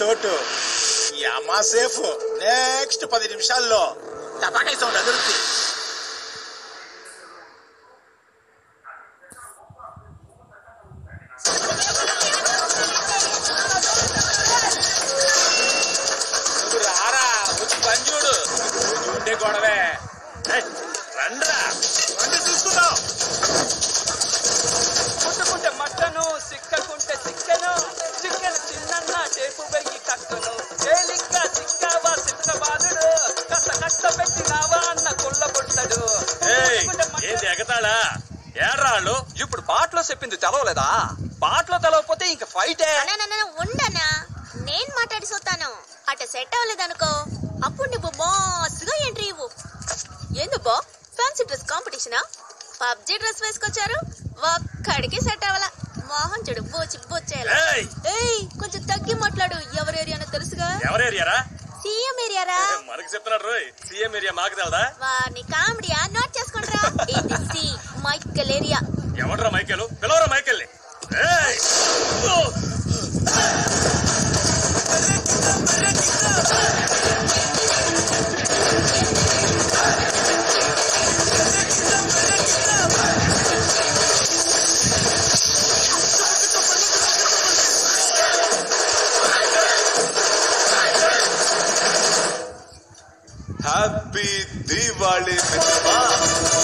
చోటు ఈ అమ్మా సేఫ్ నెక్స్ట్ పది నిమిషాల్లో టపాకాయ సౌండ్ అదురుతుంది నువ్వు రారా వచ్చి పని చూడు రోజు ఉండే గొడవే ఏయ్, రండ్రా రండి చూసుకుందాం ముట్టుకుంటే మట్టను సిక్కకుంటే చిక్కెను చిక్కెను చిన్న చేపు వెయ్యి కక్కను తేలిగ్గా చిక్కావా చిత్తబాదుడు కట్ట కట్ట పెట్టినావా అన్న కొల్లబొట్టడు ఏయ్ ఏంది ఎగతాళా ఏడ్రాళ్ళు ఇప్పుడు బాట్లో చెప్పింది తెలవలేదా బాట్లో తెలవకపోతే ఇంక ఫైటే అన్నా ఉండనా నేను మాట్లాడి చూస్తాను అట సెట్ అవ్వలేదనుకో అప్పుడు నువ్వు బాస్గా ఎంట్రీ ఇవ్వు ఎందుకో ఫ్యాన్సీ డ్రెస్ కాంపిటీషనా పబ్జి డ్రెస్ వేసుకొచ్చారు ఒక్కడికి సెట్ అవ్వాల మోహన్ చూడు బోచి బొచ్చేలా ఏయ్ ఏయ్ కొంచెం తగ్గి మాట్లాడు ఎవరి ఏరియానో తెలుసుగా ఎవరేరియారా సీఎం ఏరియారా మనకి చెప్తున్నాడు రోయ్ సీఎం ఏరియా మాకు తెలదా వారిని కామెడీయా నోట్ చేసుకుంటారా ఇది సి మైకల్ ఏరియా ఎవడ్రా మైకేలు పిలవరా మైకేల్ని ఏయ్ ఓ! హ్యాపీ దీవాళి మిత్రమా